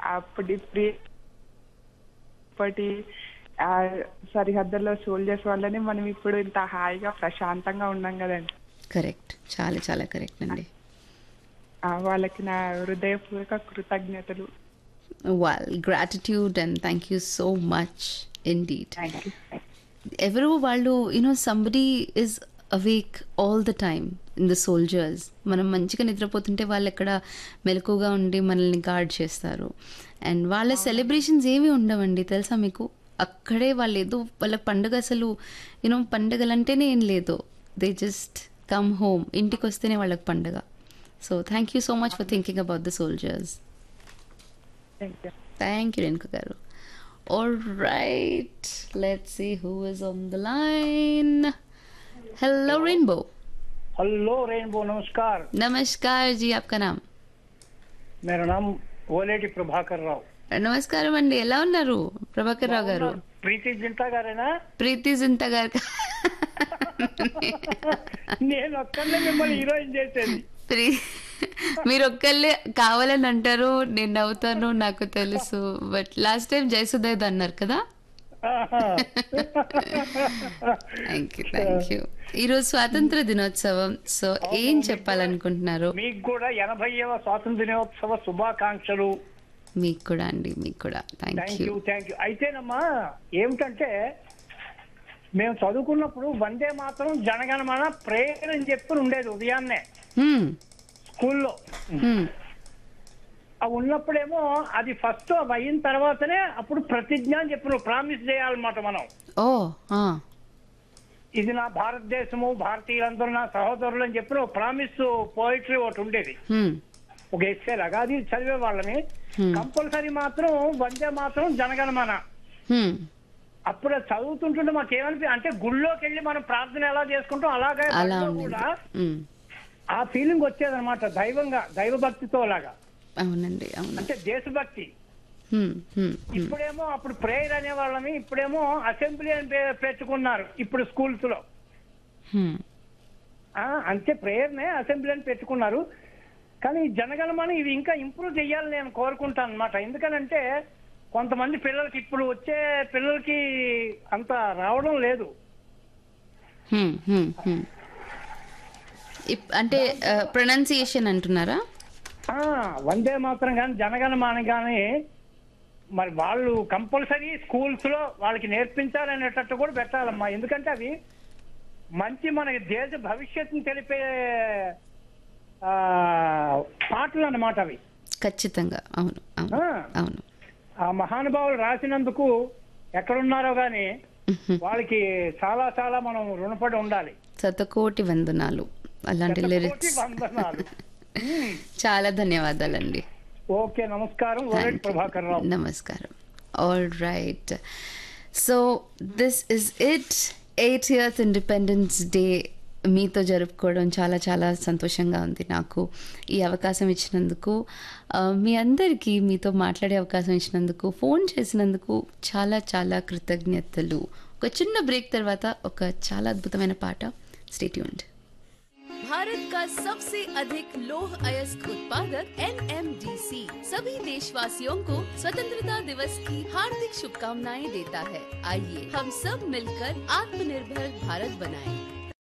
అప్పటి ప్రి ఇప్పటి ఆ, సరిహద్దుల్లో సోల్జర్స్ వల్లనే మనం ఇప్పుడు ఇంత హాయిగా ప్రశాంతంగా ఉన్నాం కదండి కరెక్ట్ చాలా చాలా కరెక్ట్ అండి ఆ, వాళ్ళకి నా హృదయపూర్వక కృతజ్ఞతలు well gratitude and thank you so much indeed thank you ఎవరు వాళ్ళు you know somebody is awake all the time in the soldiers మనం మంచిగా నిద్రపోతుంటే వాళ్ళు ఎక్కడ మెలకుగా ఉండి మనల్ని గార్డ్ చేస్తారు అండ్ వాళ్ళ సెలబ్రేషన్స్ ఏవి ఉండవండి తెలుసా మీకు అక్కడే వాళ్ళు ఏదో వాళ్ళ పండుగ అసలు యూనో పండుగలు అంటేనే ఏం లేదు దే జస్ట్ కమ్ హోమ్ ఇంటికి వస్తేనే వాళ్ళకి పండుగ so thank you so much for thinking about the soldiers thank you Thank you, Renka Garu. All right, let's see who is on the line. Hello, Rainbow. Hello rainbow नमस्कार नमस्कार जी आपका नाम मेरा नाम ఓలేటి ప్రభాకర్ రావు నమస్కారం అండి ఎలా ఉన్నారు ప్రభాకర్ రావు గారు ప్రీతి జింతా గారేనా ప్రీతి జింత గారు నేను ఒక్కనే మిమ్మల్ని హీరోయిన్ చేసేది ప్రీ మీరు ఒక్కళ్ళే కావాలని అంటారు నేను నవ్వుతాను నాకు తెలుసు బట్ లాస్ట్ టైం జయసుదేద్ అన్నారు కదా ఆహా. థ్యాంక్ యూ థ్యాంక్ యూ ఈరోజు స్వాతంత్ర దినోత్సవం సో ఏం చెప్పాలనుకుంటున్నారు మీకు కూడా ఎనభైవ స్వాతంత్ర దినోత్సవ శుభాకాంక్షలు మీకు కూడా అండి మీకు కూడా thank thank you you thank you అయితేనమ్మా ఏమిటంటే మేము చదువుకున్నప్పుడు వందే మాత్రం జనగణమన ప్రేయర్ అని చెప్పి ఉండేది ఉదయాన్నే స్కూల్లో అవి ఉన్నప్పుడేమో అది ఫస్ట్ అవి అయిన తర్వాతనే అప్పుడు ప్రతిజ్ఞ అని చెప్పి ప్రామిస్ చేయాలన్నమాట మనం ఓ ఆ, ఇది నా భారతదేశము భారతీయులందరూ నా సహోదరులు అని చెప్పిన ప్రామిస్ పోయిటరీ ఒకటి ఉండేది హ్మ్, ఒక ఎస్సే లాగా అది చదివే వాళ్ళని Hmm. కంపల్సరీ మాత్రం వందే మాత్రం జనగణమన హ్మ్, అప్పుడు అది చదువుతుంటుంటే మాకు ఏమనిపి అంటే గుళ్ళోకి వెళ్ళి మనం ప్రార్థన ఎలా చేసుకుంటాం అలాగే అలా బడిలో ఉంది కూడా హ్మ్, ఆ ఫీలింగ్ వచ్చేదన్నమాట దైవంగా దైవ భక్తితో లాగా అవునండి అవును అంటే దేశభక్తి హ్మ్, హ్మ్, హ్మ్. ఇప్పుడేమో అప్పుడు ప్రేయర్ అనే వాళ్ళని ఇప్పుడేమో అసెంబ్లీ అని పే- పెట్టుకున్నారు ఇప్పుడు స్కూల్స్ లో హ్మ్. ఆ, అంతే ప్రేయర్ నే అసెంబ్లీ అని పెట్టుకున్నారు కానీ ఈ జనగణమని ఇవి ఇంకా ఇంప్రూవ్ చేయాలని నేను కోరుకుంటాను అనమాట ఎందుకనంటే కొంతమంది పిల్లలకి ఇప్పుడు వచ్చే పిల్లలకి అంత రావడం లేదు హ్మ్, హ్మ్, హ్మ్. ఇప్- అంటే ప్రొనౌన్సియేషన్ అంటున్నారా ఆ వందే మాత్రం కానీ జనగణమన కానీ మరి వాళ్ళు కంపల్సరీ స్కూల్స్ లో వాళ్ళకి నేర్పించాలనేటట్టు కూడా పెట్టాలమ్మా ఎందుకంటే అవి మంచి మనకి దేశ భవిష్యత్తుని తెలిపే ఆ, పాటలు అన్నమాట అవి ఖచ్చితంగా అవును అవును ఆ, అవును ఆ మహానుభావులు రాసినందుకు ఎక్కడున్నారో గాని వాళ్ళకి చాలా చాలా మనం రుణపడి ఉండాలి శతకోటి వందనాలు అలాంటి శతకోటి లిరిక్స్ వందనాలు ఉమ్. చాలా ధన్యవాదాలండి ఓకే నమస్కారం ఓరెడ్ ప్రభాకర్ రావు నమస్కారం all right so this is it eight years independence day మీతో జరుపుకోవడం చాలా చాలా సంతోషంగా ఉంది నాకు ఈ అవకాశం ఇచ్చినందుకు ఆ, మీ అందరికీ మీతో మాట్లాడే అవకాశం ఇచ్చినందుకు ఫోన్ చేసినందుకు చాలా చాలా కృతజ్ఞతలు ఒక చిన్న బ్రేక్ తర్వాత ఒక చాలా అద్భుతమైన పాట స్టేట్యూండ్ भारत का सबसे अधिक लौह अयस्क उत्पादक एनएमडीसी सभी देशवासियों को स्वतंत्रता दिवस की हार्दिक शुभकामनाएं देता है आइए हम सब मिलकर आत्मनिर्भर भारत बनाएं।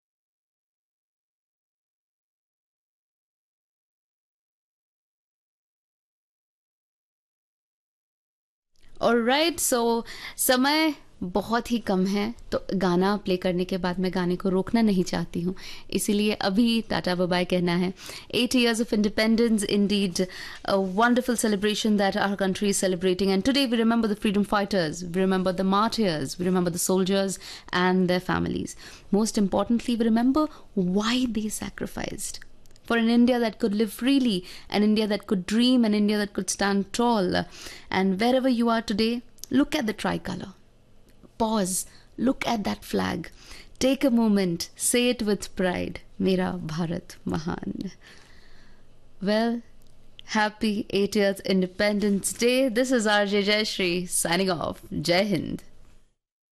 और राइट सो समय बहुत ही कम है तो गाना प्ले करने के बाद मैं गाने को रोकना नहीं चाहती हूँ इसीलिए अभी टाटा बाय कहना है eight years of independence indeed a wonderful celebration that our country is celebrating and today we remember the freedom fighters we remember the martyrs we remember the soldiers and their families most importantly we remember why they sacrificed for an India that could live freely, an India that could dream, an India that could stand tall. And wherever you are today, look at the tricolor. Pause, look at that flag. Take a moment, say it with pride. Mera Bharat Mahan. Well, happy 80th Independence Day. This is RJ Jayashree signing off. Jai Hind.